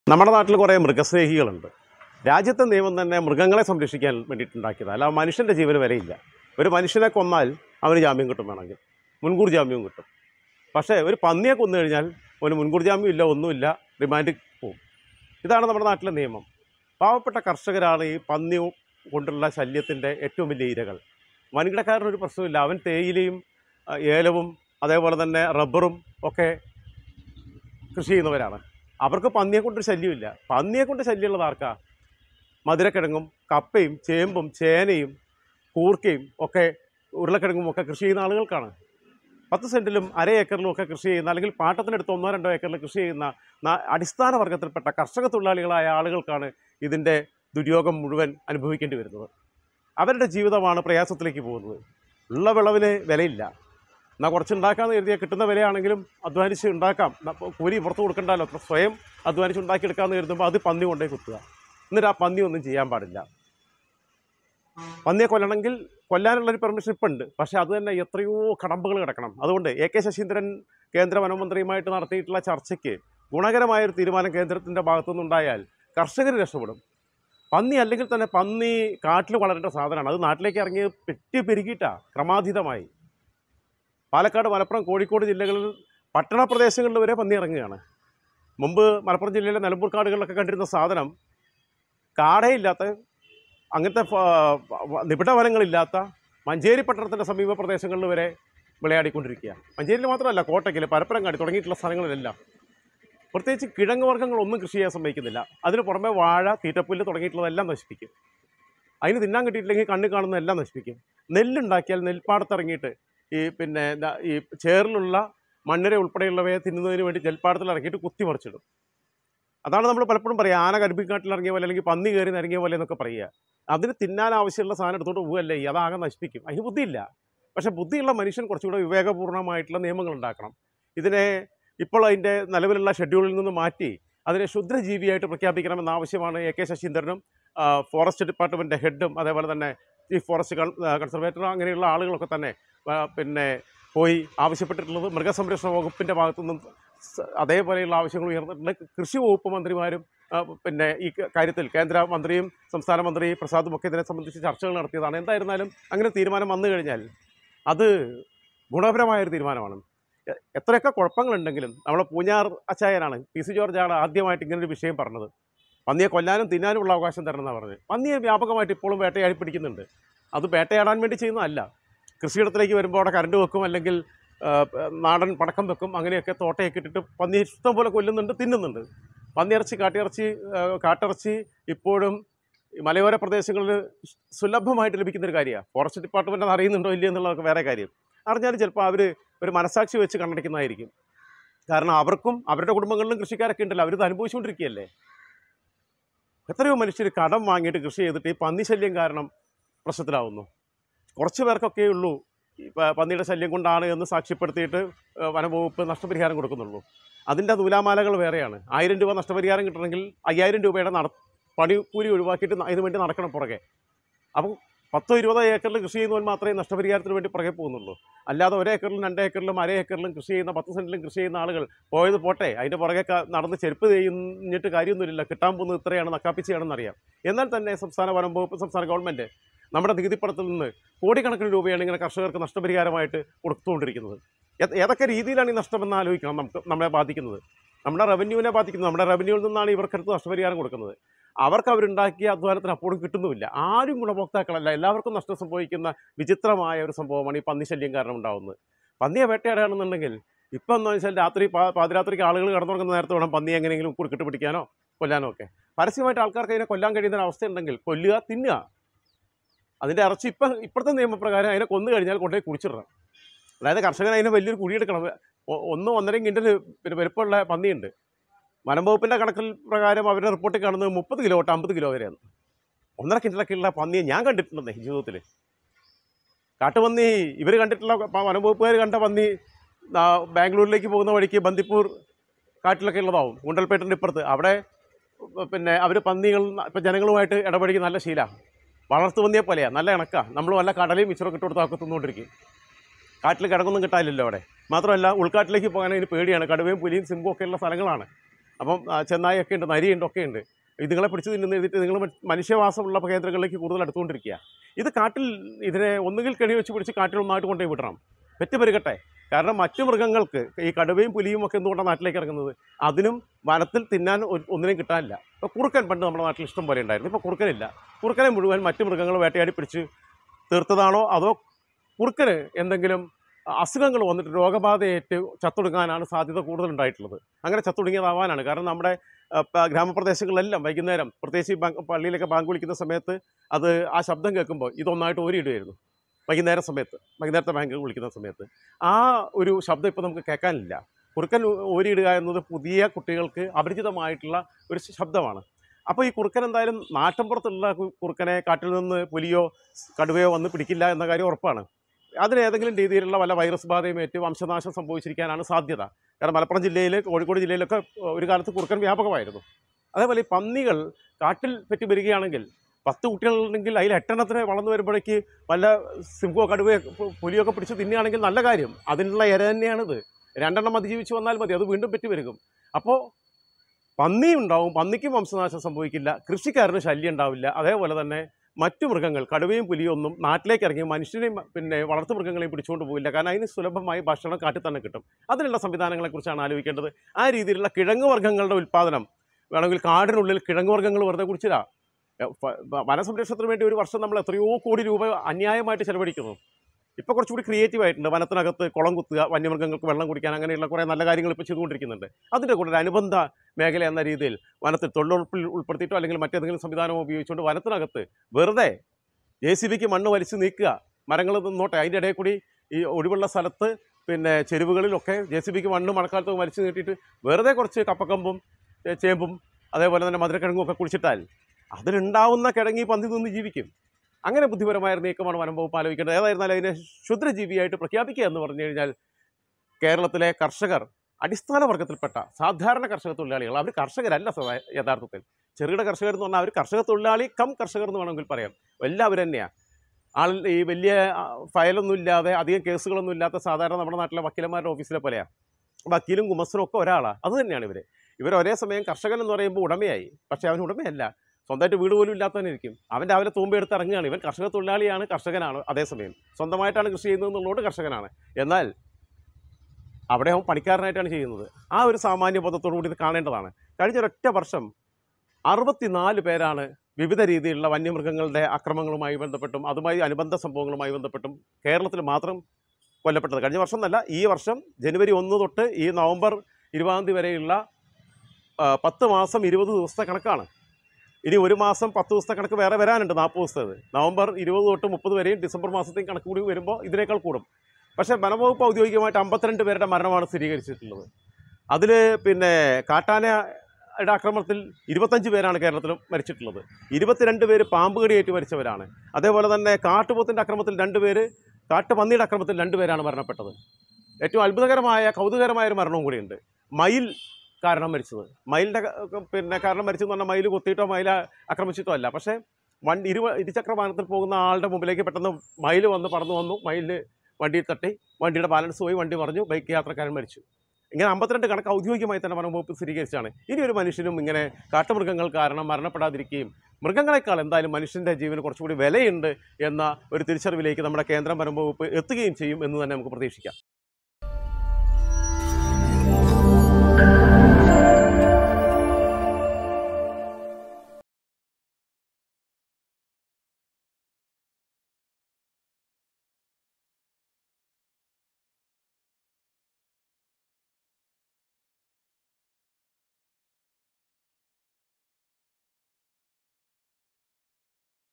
നമ്മുടെ നാട്ടിൽ കുറേ മൃഗസ്നേഹികളുണ്ട് രാജ്യത്തെ നിയമം തന്നെ മൃഗങ്ങളെ സംരക്ഷിക്കാൻ വേണ്ടിയിട്ടുണ്ടാക്കിയതാണ് അല്ല മനുഷ്യൻ്റെ ജീവന് വിലയില്ല ഒരു മനുഷ്യനെ കൊന്നാൽ അവന് ജാമ്യം കിട്ടും വേണമെങ്കിൽ മുൻകൂർ ജാമ്യവും കിട്ടും പക്ഷേ ഒരു പന്നിയെ കൊന്നു കഴിഞ്ഞാൽ ഒരു മുൻകൂർ ജാമ്യം ഇല്ല ഒന്നുമില്ല റിമാൻഡ് പോവും ഇതാണ് നമ്മുടെ നാട്ടിലെ നിയമം പാവപ്പെട്ട കർഷകരാണ് ഈ പന്നി കൊണ്ടുള്ള ശല്യത്തിൻ്റെ ഏറ്റവും വലിയ ഇരകൾ വൻകിടക്കാരനൊരു പ്രശ്നമില്ല അവൻ തേയിലയും ആ, ഏലവും അതേപോലെ തന്നെ റബ്ബറും ഒക്കെ കൃഷി ചെയ്യുന്നവരാണ് അവർക്ക് പന്നിയെ കൊണ്ട് ശല്യമില്ല പന്നിയെ കൊണ്ട് ശല്യമുള്ളത് ആർക്കാ മധുരക്കിഴങ്ങും കപ്പയും ചേമ്പും ചേനയും കൂർക്കയും ഒക്കെ ഉരുളക്കിഴങ്ങും ഒക്കെ കൃഷി ചെയ്യുന്ന ആളുകൾക്കാണ് പത്ത് സെൻറ്റിലും അര ഏക്കറിലും ഒക്കെ കൃഷി ചെയ്യുന്ന അല്ലെങ്കിൽ പാട്ടത്തിനടുത്ത് ഒന്നോ രണ്ടോ ഏക്കറിൽ കൃഷി ചെയ്യുന്ന നാ- അടിസ്ഥാന വർഗത്തിൽപ്പെട്ട കർഷക തൊഴിലാളികളായ ആളുകൾക്കാണ് ഇതിൻ്റെ ദുര്യോഗം മുഴുവൻ അനുഭവിക്കേണ്ടി വരുന്നത് അവരുടെ ജീവിതമാണ് പ്രയാസത്തിലേക്ക് പോകുന്നത് ഉള്ള വിളവിന് വിലയില്ല എന്നാൽ കുറച്ച് ഉണ്ടാക്കാമെന്ന് കരുതിയാൽ കിട്ടുന്ന വിലയാണെങ്കിലും അധ്വാനിച്ച് ഉണ്ടാക്കാം ന- കൂലി പുറത്ത് കൊടുക്കണ്ടല്ലോ അത്ര സ്വയം അധ്വാനിച്ച് ഉണ്ടാക്കിയെടുക്കാമെന്ന് കരുതുമ്പോൾ അത് പന്നി കൊണ്ടേ കുത്തുക എന്നിട്ട് ആ പന്നി ഒന്നും ചെയ്യാൻ പാടില്ല പന്നിയെ കൊല്ലണമെങ്കിൽ കൊല്ലാനുള്ളൊരു പെർമിഷൻ ഇപ്പം ഉണ്ട് പക്ഷേ അത് തന്നെ എത്രയോ കടമ്പകൾ കിടക്കണം അതുകൊണ്ട് എ കെ ശശീന്ദ്രൻ കേന്ദ്ര വനമന്ത്രിയുമായിട്ട് നടത്തിയിട്ടുള്ള ചർച്ചയ്ക്ക് ഗുണകരമായൊരു തീരുമാനം കേന്ദ്രത്തിൻ്റെ ഭാഗത്തുനിന്നുണ്ടായാൽ കർഷകർ രക്ഷപ്പെടും പന്നി അല്ലെങ്കിൽ തന്നെ പന്നി കാട്ടിൽ വളരേണ്ട സാധനമാണ് അത് നാട്ടിലേക്ക് ഇറങ്ങി പെറ്റി പെരുകിയിട്ടാ ക്രമാതീതമായി പാലക്കാട് മലപ്പുറം കോഴിക്കോട് ജില്ലകളിൽ പട്ടണ പ്രദേശങ്ങളിൽ വരെ പന്നി ഇറങ്ങുകയാണ് മുമ്പ് മലപ്പുറം ജില്ലയിലെ നിലമ്പൂർ കാടുകളിലൊക്കെ കണ്ടിരുന്ന സാധനം കാടയില്ലാത്ത അങ്ങനത്തെ ഫ- വ- നിബിഡ വനങ്ങളില്ലാത്ത മഞ്ചേരി പട്ടണത്തിൻ്റെ സമീപ പ്രദേശങ്ങളിൽ വരെ വിളയാടിക്കൊണ്ടിരിക്കുക മഞ്ചേരിയിൽ മാത്രമല്ല കോട്ടയ്ക്കൽ പരപ്പരങ്ങാടി തുടങ്ങിയിട്ടുള്ള സ്ഥലങ്ങളിലെല്ലാം പ്രത്യേകിച്ച് കിഴങ്ങ് വർഗ്ഗങ്ങളൊന്നും കൃഷി ചെയ്യാൻ സമ്മതിക്കുന്നില്ല അതിന് പുറമെ വാഴ തീറ്റപ്പുല്ല് തുടങ്ങിയിട്ടുള്ളതെല്ലാം നശിപ്പിക്കും അതിന് തിന്നാൻ കിട്ടിയിട്ടില്ലെങ്കിൽ കണ്ണിൽ കാണുന്ന എല്ലാം നശിപ്പിക്കും നെല്ലുണ്ടാക്കിയാൽ നെൽപ്പാടത്തിറങ്ങിയിട്ട് ഈ പിന്നെ എന്താ ഈ ചേറിലുള്ള മണ്ണിര ഉൾപ്പെടെയുള്ളവയെ തിന്നുന്നതിന് വേണ്ടി നെൽപ്പാടത്തിൽ ഇറങ്ങിയിട്ട് കുത്തിമറിച്ചിടും അതാണ് നമ്മൾ പലപ്പോഴും പറയുക ആന കരുപ്പിക്കാട്ടിൽ ഇറങ്ങിയ പോലെ അല്ലെങ്കിൽ പന്നി കയറി ഇറങ്ങിയ പോലെ എന്നൊക്കെ പറയുക അതിന് തിന്നാൻ ആവശ്യമുള്ള സാധനം എടുത്തോണ്ട് പോവല്ലേ ഈ അതാകെ നശിപ്പിക്കും അതിന് ബുദ്ധിയില്ല പക്ഷേ ബുദ്ധിയുള്ള മനുഷ്യൻ കുറച്ചുകൂടെ വിവേകപൂർണ്ണമായിട്ടുള്ള നിയമങ്ങൾ ഉണ്ടാക്കണം ഇതിനെ ഇപ്പോൾ അതിൻ്റെ നിലവിലുള്ള ഷെഡ്യൂളിൽ നിന്ന് മാറ്റി അതിനെ ക്ഷുദ്രജീവിയായിട്ട് പ്രഖ്യാപിക്കണമെന്ന ആവശ്യമാണ് എ കെ ശശീന്ദ്രനും ആ, ഫോറസ്റ്റ് ഡിപ്പാർട്ട്മെൻറ്റ് ഹെഡും അതേപോലെ തന്നെ ചീഫ് ഫോറസ്റ്റ് കൺ- ആ, കൺസർവേറ്റർ അങ്ങനെയുള്ള ആളുകളൊക്കെ തന്നെ ആ, പിന്നെ പോയി ആവശ്യപ്പെട്ടിട്ടുള്ളത് മൃഗസംരക്ഷണ വകുപ്പിൻ്റെ ഭാഗത്തുനിന്നും സ- അതേപോലെയുള്ള ആവശ്യങ്ങൾ ഉയർന്നിട്ടുണ്ട് കൃഷി വകുപ്പ് മന്ത്രിമാരും ആ, പിന്നെ ഈ ക- കാര്യത്തിൽ കേന്ദ്ര മന്ത്രിയും സംസ്ഥാന മന്ത്രി പ്രസാദും ഒക്കെ ഇതിനെ സംബന്ധിച്ച് ചർച്ചകൾ നടത്തിയതാണ് എന്തായിരുന്നാലും അങ്ങനെ തീരുമാനം വന്നു കഴിഞ്ഞാൽ അത് ഗുണപരമായൊരു തീരുമാനമാണ് എ- എത്രയൊക്കെ കുഴപ്പങ്ങളുണ്ടെങ്കിലും നമ്മളെ പൂഞ്ഞാർ അച്ചായനാണ് പി സി ജോർജാണ് ആദ്യമായിട്ട് ഇങ്ങനൊരു വിഷയം പറഞ്ഞത് പന്നിയെ കൊല്ലാനും തിന്നാനുമുള്ള അവകാശം തരണം എന്നാണ് പറഞ്ഞത് പന്നിയെ വ്യാപകമായിട്ട് ഇപ്പോഴും വേട്ടയാടി പിടിക്കുന്നുണ്ട് അത് വേട്ടയാടാൻ വേണ്ടി ചെയ്യുന്നതല്ല കൃഷിയിടത്തിലേക്ക് വരുമ്പോൾ അവിടെ കറണ്ട് വെക്കും അല്ലെങ്കിൽ ആ, പ- നാടൻ പടക്കം വെക്കും അങ്ങനെയൊക്കെ തോട്ടയൊക്കെ ഇട്ടിട്ട് പന്നി ഇഷ്ടം പോലെ കൊല്ലുന്നുണ്ട് തിന്നുന്നുണ്ട് പന്നിയിറച്ചി കാട്ടിയിറച്ചി ആ, കാട്ടിറച്ചി ഇപ്പോഴും ഈ മലയോര പ്രദേശങ്ങളിൽ സുലഭമായിട്ട് ലഭിക്കുന്ന ഒരു കാര്യമാണ് ഫോറസ്റ്റ് ഡിപ്പാർട്ട്മെൻറ്റ് അത് അറിയുന്നുണ്ടോ ഇല്ലയോ എന്നുള്ളതൊക്കെ വേറെ കാര്യം അറിഞ്ഞാലും ചിലപ്പോൾ അവർ ഒരു മനസാക്ഷി വെച്ച് കണ്ണടയ്ക്കുന്നതായിരിക്കും കാരണം അവർക്കും അവരുടെ കുടുംബങ്ങളിലും കൃഷിക്കാരൊക്കെ ഉണ്ടല്ലോ അവരിത് അനുഭവിച്ചുകൊണ്ടിരിക്കുകയല്ലേ എത്രയോ മനുഷ്യർ കടം വാങ്ങിയിട്ട് കൃഷി ചെയ്തിട്ട് ഈ പന്നി ശല്യം കാരണം പ്രശ്നത്തിലാവുന്നു കുറച്ച് പേർക്കൊക്കെ ഉള്ളൂ ഈ പ- പന്നിയുടെ ശല്യം കൊണ്ടാണ് എന്ന് സാക്ഷ്യപ്പെടുത്തിയിട്ട് ഏഹ്, വനംവകുപ്പ് നഷ്ടപരിഹാരം കൊടുക്കുന്നുള്ളൂ അതിൻ്റെ നൂലാമാലകൾ വേറെയാണ് ആയിരം രൂപ നഷ്ടപരിഹാരം കിട്ടണമെങ്കിൽ അയ്യായിരം രൂപയുടെ നട പണിക്കൂലി ഒഴിവാക്കിയിട്ട് ന- ഇതിന് വേണ്ടി നടക്കണം പുറകെ അപ്പം പത്തോ ഇരുപതോ ഏക്കറിൽ കൃഷി ചെയ്യുന്നവർ മാത്രമേ നഷ്ടപരിഹാരത്തിന് വേണ്ടി പുറകെ പോകുന്നുള്ളൂ അല്ലാതെ ഒരു ഏക്കറിലും രണ്ട് ഏക്കറിലും അര ഏക്കറിലും കൃഷി ചെയ്യുന്ന പത്ത് സെൻറ്റിലും കൃഷി ചെയ്യുന്ന ആളുകൾ പോയത് പോട്ടെ അതിൻ്റെ പുറകെ ക- നടന്ന് ചെരുപ്പ് ചെയ്യുന്നിട്ട് കാര്യമൊന്നുമില്ല കിട്ടാൻ പോകുന്നത് ഇത്രയാണ് നക്കാപ്പിച്ചയാണെന്ന് അറിയാം എന്നാൽ തന്നെ സംസ്ഥാന വനം വകുപ്പ് സംസ്ഥാന ഗവൺമെൻറ് നമ്മുടെ നികുതിപ്പണത്തിൽ നിന്ന് കോടിക്കണക്കിന് രൂപയാണ് ഇങ്ങനെ കർഷകർക്ക് നഷ്ടപരിഹാരമായിട്ട് കൊടുത്തുകൊണ്ടിരിക്കുന്നത് ഏത് ഏതൊക്കെ രീതിയിലാണ് ഈ നഷ്ടമെന്ന് ആലോചിക്കണം നമുക്ക് നമ്മളെ ബാധിക്കുന്നത് നമ്മുടെ റവന്യൂവിനെ ബാധിക്കുന്നത് നമ്മുടെ റവന്യൂവിൽ നിന്നാണ് ഇവർക്കടുത്ത് നഷ്ടപരിഹാരം കൊടുക്കുന്നത് അവർക്ക് അവരുണ്ടാക്കിയ അധ്വാനത്തിന് അപ്പോഴും കിട്ടുന്നുമില്ല ആരും ഗുണഭോക്താക്കളല്ല എല്ലാവർക്കും നഷ്ടം സംഭവിക്കുന്ന വിചിത്രമായ ഒരു സംഭവമാണ് ഈ പന്നിശല്യം കാരണം ഉണ്ടാകുന്നത് പന്നിയെ വേട്ടയാടുകയാണെന്നുണ്ടെങ്കിൽ ഇപ്പം എന്ന് വെച്ചാൽ രാത്രി പാ- പാതിരാത്രിക്ക് ആളുകൾ കിടന്നുറങ്ങുന്ന നേരത്ത് വേണം പന്നിയെ എങ്ങനെയെങ്കിലും കുറുക്കിട്ട് പിടിക്കാനോ കൊല്ലാനോ ഒക്കെ പരസ്യമായിട്ട് ആൾക്കാർക്ക് അതിനെ കൊല്ലാൻ കഴിയുന്ന ഒരു അവസ്ഥ ഉണ്ടെങ്കിൽ കൊല്ലുക തിന്നുക അതിൻ്റെ ഇറച്ചി ഇപ്പം ഇപ്പോഴത്തെ നിയമപ്രകാരം അതിനെ കൊന്നു കഴിഞ്ഞാൽ കൊണ്ടുപോയി കുടിച്ചിടണം അതായത് കർഷകൻ അതിനെ വലിയൊരു കുഴിയെടുക്കണം ഒ- ഒന്നും ഒന്നരയും കിൻഡൽ പിന്നെ വലുപ്പമുള്ള പന്നിയുണ്ട് വനം വകുപ്പിൻ്റെ കണക്കിൽ പ്രകാരം അവരുടെ റിപ്പോർട്ടിൽ കാണുന്നത് മുപ്പത് കിലോ തൊട്ട് അമ്പത് കിലോ വരെയാണ് ഒന്നര കിൻഡലൊക്കെ ഉള്ള പന്നിയെ ഞാൻ കണ്ടിട്ടുണ്ടെന്നേ ജീവിതത്തിൽ കാട്ടുപന്നി ഇവർ കണ്ടിട്ടുള്ള പ- വനം വകുപ്പുകാർ കണ്ട പന്നി ആ, ബാംഗ്ലൂരിലേക്ക് പോകുന്ന വഴിക്ക് ബന്ദിപ്പൂർ കാട്ടിലൊക്കെ ഉള്ളതാവും ഗുണ്ടൽപേട്ടിൻ്റെ ഇപ്പുറത്ത് അവിടെ പിന്നെ അവർ പന്നികൾ ഇപ്പം ജനങ്ങളുമായിട്ട് ഇടപഴകി നല്ല ശീലമാണ് വളർത്തു പന്നിയെ പോലെയാണ് നല്ല ഇണക്കാണ് നമ്മൾ വല്ല കടലയും മിച്ചറൊക്കെ ഇട്ട് കൊടുത്താൽ ഒക്കെ തിന്നുകൊണ്ടിരിക്കും കാട്ടിൽ കിടങ്ങൊന്നും കിട്ടാനില്ലല്ലോ അവിടെ മാത്രമല്ല ഉൾക്കാട്ടിലേക്ക് പോകാൻ അതിന് പേടിയാണ് കടുവയും പുലിയും സിംഹവും ഒക്കെ ഉള്ള സ്ഥലങ്ങളാണ് അപ്പം ആ, ചെന്നായൊക്കെ ഉണ്ട് നരിയുണ്ട് ഒക്കെ ഉണ്ട് ഇതുങ്ങളെ പിടിച്ച് തിന്നുന്ന എഴുതിയിട്ട് നിങ്ങൾ മനുഷ്യവാസമുള്ള കേന്ദ്രങ്ങളിലേക്ക് കൂടുതൽ അടുത്തുകൊണ്ടിരിക്കുക ഇത് കാട്ടിൽ ഇതിനെ ഒന്നുകിൽ കെണി വെച്ച് പിടിച്ച് കാട്ടിൽ ഒന്നായിട്ട് കൊണ്ടുപോയി വിടണം പെറ്റ് പെരുകട്ടെ കാരണം മറ്റു മൃഗങ്ങൾക്ക് ഈ കടുവയും പുലിയും ഒക്കെ എന്തുകൊണ്ടാണ് നാട്ടിലേക്ക് ഇറങ്ങുന്നത് അതിനും വനത്തിൽ തിന്നാൻ ഒ- ഒന്നിനെയും കിട്ടാനില്ല ഇപ്പോൾ കുറുക്കൻ പണ്ട് നമ്മുടെ നാട്ടിൽ ഇഷ്ടം പോലെ ഉണ്ടായിരുന്നു ഇപ്പോൾ കുറുക്കനില്ല കുറുക്കനെ മുഴുവൻ മറ്റു മൃഗങ്ങൾ വേട്ടയാടി പിടിച്ച് തീർത്തതാണോ അതോ കുറുക്കന് എന്തെങ്കിലും അസുഖങ്ങൾ വന്നിട്ട് രോഗബാധയേറ്റ് ചത്തൊടുങ്ങാനാണ് സാധ്യത കൂടുതലുണ്ടായിട്ടുള്ളത് അങ്ങനെ ചത്തൊടുങ്ങിയതാവാനാണ് കാരണം നമ്മുടെ ആ, പ- ഗ്രാമപ്രദേശങ്ങളിലെല്ലാം വൈകുന്നേരം പ്രത്യേകിച്ച് ഈ ബാങ്ക് പള്ളിയിലൊക്കെ ബാങ്ക് വിളിക്കുന്ന സമയത്ത് അത് ആ ശബ്ദം കേൾക്കുമ്പോൾ ഇതൊന്നായിട്ട് ഓരിയിടുമായിരുന്നു വൈകുന്നേര സമയത്ത് വൈകുന്നേരത്തെ ബാങ്ക് വിളിക്കുന്ന സമയത്ത് ആ ഒരു ശബ്ദം ഇപ്പോൾ നമുക്ക് കേൾക്കാനില്ല കുറുക്കൻ ഓരിയിടുക എന്നത് പുതിയ കുട്ടികൾക്ക് അപരിചിതമായിട്ടുള്ള ഒരു ശബ്ദമാണ് അപ്പോൾ ഈ കുറുക്കൻ എന്തായാലും നാട്ടിൻപുറത്തുള്ള കു- കുറുക്കനെ കാട്ടിൽ നിന്ന് പുലിയോ കടുവയോ വന്ന് പിടിക്കില്ല എന്ന കാര്യം ഉറപ്പാണ് അതിന് ഏതെങ്കിലും രീതിയിലുള്ള വല്ല വൈറസ് ബാധയും ഏറ്റ് വംശനാശം സംഭവിച്ചിരിക്കാനാണ് സാധ്യത കാരണം മലപ്പുറം ജില്ലയിൽ കോഴിക്കോട് ജില്ലയിലൊക്കെ ഒരു കാലത്ത് കുറുക്കൻ വ്യാപകമായിരുന്നു അതേപോലെ ഈ പന്നികൾ കാട്ടിൽ പറ്റി വരികയാണെങ്കിൽ പത്ത് കുട്ടികളുണ്ടെങ്കിൽ അതിൽ എട്ടെണ്ണത്തിന് വളർന്നു വരുമ്പോഴേക്ക് വല്ല സിംഹമോ കടുവയോ പു- പുലിയൊക്കെ പിടിച്ച് തിന്നുകയാണെങ്കിൽ നല്ല കാര്യം അതിനുള്ള ഇര തന്നെയാണിത് രണ്ടെണ്ണം അതിജീവിച്ച് വന്നാൽ മതി അത് വീണ്ടും പറ്റി വരും അപ്പോൾ പന്നി ഉണ്ടാവും പന്നിക്കും വംശനാശം സംഭവിക്കില്ല കൃഷിക്കാരന് ശല്യം ഉണ്ടാവില്ല അതേപോലെ തന്നെ മറ്റു മൃഗങ്ങൾ കടുവയും പുലിയും ഒന്നും നാട്ടിലേക്ക് ഇറങ്ങി മനുഷ്യനെയും പിന്നെ വളർത്തു മൃഗങ്ങളെയും പിടിച്ചുകൊണ്ട് പോകില്ല കാരണം അതിന് സുലഭമായി ഭക്ഷണം കാട്ടിൽ തന്നെ കിട്ടും അതിനുള്ള സംവിധാനങ്ങളെക്കുറിച്ചാണ് ആലോചിക്കേണ്ടത് ആ രീതിയിലുള്ള കിഴങ്ങ് വർഗ്ഗങ്ങളുടെ ഉൽപ്പാദനം വേണമെങ്കിൽ കാടിനുള്ളിൽ കിഴങ്ങ് വർഗ്ഗങ്ങൾ വെറുതെ കുടിച്ചില്ല വനസംരക്ഷണത്തിന് വേണ്ടി ഒരു വർഷം നമ്മൾ എത്രയോ കോടി രൂപ അന്യായമായിട്ട് ചെലവഴിക്കുന്നു ഇപ്പോൾ കുറച്ചുകൂടി ക്രിയേറ്റീവ് ആയിട്ടുണ്ട് വനത്തിനകത്ത് കുളം കുത്തുക വന്യമൃഗങ്ങൾക്ക് വെള്ളം കുടിക്കാൻ അങ്ങനെയുള്ള കുറേ നല്ല കാര്യങ്ങൾ ഇപ്പോൾ ചെയ്തുകൊണ്ടിരിക്കുന്നുണ്ട് അതിൻ്റെ കൂടെ ഒരു അനുബന്ധ മേഖല എന്ന രീതിയിൽ വനത്തിൽ തൊഴിലുറപ്പിൽ ഉൾപ്പെടുത്തിയിട്ടോ അല്ലെങ്കിൽ മറ്റേതെങ്കിലും സംവിധാനമോ ഉപയോഗിച്ചുകൊണ്ട് വനത്തിനകത്ത് വെറുതെ ജെ സി ബിക്ക് മണ്ണ് വലിച്ചു നീക്കുക മരങ്ങൾ നിന്നോട്ടെ അതിൻ്റെ ഇടയിൽ കൂടി ഈ ഒഴിവുള്ള സ്ഥലത്ത് പിന്നെ ചെരുവുകളിലൊക്കെ ജെ സി ബിക്ക് മണ്ണ് മഴക്കാലത്ത് വലിച്ചു നീട്ടിയിട്ട് വെറുതെ കുറച്ച് കപ്പക്കമ്പും ഏ, ചേമ്പും അതേപോലെ തന്നെ മധുരക്കിഴങ്ങും ഒക്കെ കുടിച്ചിട്ടാൽ അതിലുണ്ടാവുന്ന കിഴങ്ങി പന്തി നിന്ന് ജീവിക്കും അങ്ങനെ ബുദ്ധിപരമായ ഒരു നീക്കമാണ് വനം വകുപ്പ് ആലോചിക്കേണ്ടത് ഏതായിരുന്നാലും അതിനെ ക്ഷുദ്രജീവിയായിട്ട് പ്രഖ്യാപിക്കുക എന്ന് പറഞ്ഞു കഴിഞ്ഞാൽ കേരളത്തിലെ കർഷകർ അടിസ്ഥാന വർഗത്തിൽപ്പെട്ട സാധാരണ കർഷക തൊഴിലാളികൾ അവർ കർഷകരല്ല സദാ യഥാർത്ഥത്തിൽ ചെറുകിട കർഷകർ എന്ന് പറഞ്ഞാൽ അവർ കർഷക തൊഴിലാളി കം കർഷകർ എന്ന് വേണമെങ്കിൽ പറയാം എല്ലാവരും തന്നെയാണ് ആൾ ഈ വലിയ ആ, ഫയലൊന്നും ഇല്ലാതെ അധികം കേസുകളൊന്നും ഇല്ലാത്ത സാധാരണ നമ്മുടെ നാട്ടിലെ വക്കീലന്മാരുടെ ഓഫീസിലെ പോലെയാണ് വക്കീലും കുമസ്സനും ഒക്കെ ഒരാളാണ് അത് തന്നെയാണ് ഇവർ ഇവർ ഒരേ സമയം കർഷകൻ എന്ന് പറയുമ്പോൾ ഉടമയായി പക്ഷേ അവൻ ഉടമയല്ല സ്വന്തമായിട്ട് വീട് പോലും ഇല്ലാത്തവനായിരിക്കും അവൻ രാവിലെ തൂമ്പയെടുത്ത് ഇറങ്ങുകയാണ് ഇവൻ കർഷക തൊഴിലാളിയാണ് കർഷകനാണ് അതേസമയം സ്വന്തമായിട്ടാണ് കൃഷി ചെയ്യുന്നത് എന്നുള്ളതുകൊണ്ട് കർഷകനാണ് എന്നാൽ അവിടെ അവൻ പണിക്കാരനായിട്ടാണ് ചെയ്യുന്നത് ആ ഒരു സാമാന്യ ബോധത്തോടു കൂടി ഇത് കാണേണ്ടതാണ് കഴിഞ്ഞ ഒരൊറ്റ വർഷം അറുപത്തിനാല് പേരാണ് വിവിധ രീതിയിലുള്ള വന്യമൃഗങ്ങളുടെ അക്രമങ്ങളുമായി ബന്ധപ്പെട്ടും അതുമായി അനുബന്ധ സംഭവങ്ങളുമായി ബന്ധപ്പെട്ടും കേരളത്തിൽ മാത്രം കൊല്ലപ്പെട്ടത് കഴിഞ്ഞ വർഷം എന്നല്ല ഈ വർഷം ജനുവരി ഒന്ന് തൊട്ട് ഈ നവംബർ ഇരുപതാം തീയതി വരെയുള്ള ആ, പത്ത് മാസം ഇരുപത് ദിവസത്തെ കണക്കാണ് ഇനി ഒരു മാസം പത്ത് ദിവസത്തെ കണക്ക് വേറെ വരാനുണ്ട് നാൽപ്പത് ദിവസത്തേത് നവംബർ ഇരുപത് തൊട്ട് മുപ്പത് വരെയും ഡിസംബർ മാസത്തെയും കണക്ക് കൂടി വരുമ്പോൾ ഇതിനേക്കാൾ കൂടും പക്ഷേ വനംവകുപ്പ് ഔദ്യോഗികമായിട്ട് അമ്പത്തിരണ്ട് പേരുടെ മരണമാണ് സ്ഥിരീകരിച്ചിട്ടുള്ളത് അതിൽ പിന്നെ കാട്ടാനയുടെ ആക്രമണത്തിൽ ഇരുപത്തഞ്ച് പേരാണ് കേരളത്തിൽ മരിച്ചിട്ടുള്ളത് ഇരുപത്തിരണ്ട് പേര് പാമ്പ് കടിയേറ്റ് മരിച്ചവരാണ് അതേപോലെ തന്നെ കാട്ടുപോത്തിൻ്റെ അക്രമത്തിൽ രണ്ട് പേര് കാട്ടുപന്നിയുടെ അക്രമത്തിൽ രണ്ട് പേരാണ് മരണപ്പെട്ടത് ഏറ്റവും അത്ഭുതകരമായ കൗതുകകരമായ ഒരു മരണവും കൂടിയുണ്ട് മയിൽ കാരണം മരിച്ചത് മയിലിൻ്റെ പിന്നെ കാരണം മരിച്ചെന്ന് പറഞ്ഞാൽ മയിൽ കൊത്തിയിട്ടോ മയിൽ ആക്രമിച്ചിട്ടോ അല്ല പക്ഷേ വണ്ടി ഇരു ഇരുചക്ര വാഹനത്തിൽ പോകുന്ന ആളുടെ മുമ്പിലേക്ക് പെട്ടെന്ന് മയിൽ വന്ന് പറന്നു വന്നു മയിലിൽ വണ്ടിയിൽ തട്ടി വണ്ടിയുടെ ബാലൻസ് പോയി വണ്ടി മറിഞ്ഞു ബൈക്ക് യാത്രക്കാരൻ മരിച്ചു ഇങ്ങനെ അമ്പത്തിരണ്ട് കണക്ക് ഔദ്യോഗികമായി തന്നെ വനം വകുപ്പ് സ്ഥിരീകരിച്ചാണ് ഇനി ഒരു മനുഷ്യനും ഇങ്ങനെ കാട്ടുമൃഗങ്ങൾ കാരണം മരണപ്പെടാതിരിക്കുകയും മൃഗങ്ങളെക്കാൾ എന്തായാലും മനുഷ്യൻ്റെ ജീവന് കുറച്ചുകൂടി വിലയുണ്ട് എന്ന ഒരു തിരിച്ചറിവിലേക്ക് നമ്മുടെ കേന്ദ്രം വനം വകുപ്പ് എത്തുകയും ചെയ്യും എന്ന് തന്നെ നമുക്ക് പ്രതീക്ഷിക്കാം